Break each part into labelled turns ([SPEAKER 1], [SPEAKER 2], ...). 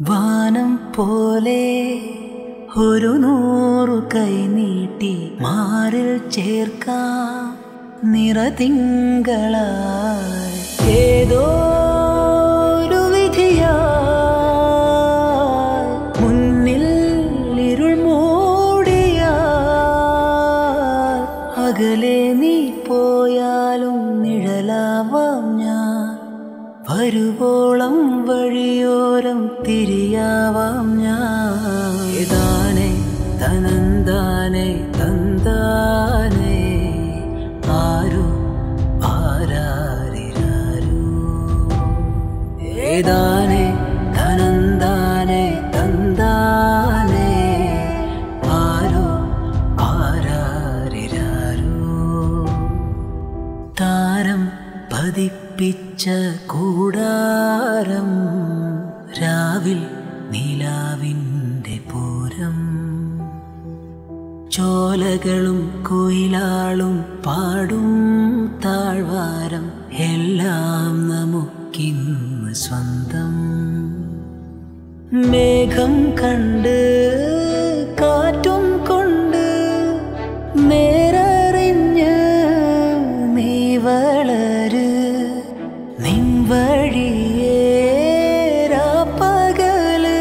[SPEAKER 1] വാനം പോലെ ഒരു നൂറു കൈ നീട്ടി മാറിൽ ചേർക്കാം നിറതിങ്കളായി ഏതോ ഒരു വിധിയായി മുന്നിൽ ഇരുൾ മൂടിയാൽ അകലെ നീ പോയാലും നിഴലാവാം ഞാൻ വരുവോളം വഴിയോരം തിരിയാവാം ഞാൻ ഏതാനെ തനന്താനെ തന്താനെ ആരു ആരാരിരാരു ഏതാനെ തനന്താനെ തന്താനെ ആരു ആരാരിരാരു താരം പതിപ്പിച്ച കൂടാരം രാവിൽ നിലാവിൻ്റെ പൂരം ചോലകളും കുയിലാളും പാടും താഴ്വാരം എല്ലാം നമുക്കിന്ന് സ്വന്തം മേഘം കണ്ട് കാറ്റും കൊണ്ട് നേരറിഞ്ഞ് നീ വളര് നിൻ വഴിയേരാപ്പകല്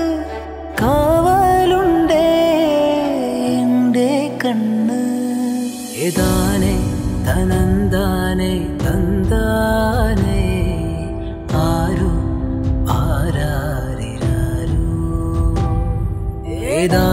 [SPEAKER 1] കാവലുണ്ടേ എൻ്റെ കണ്ണ് ഏതാനെ തനന്താനെ തന്താനെ ആരു ആരാരിരാരു ഏതാ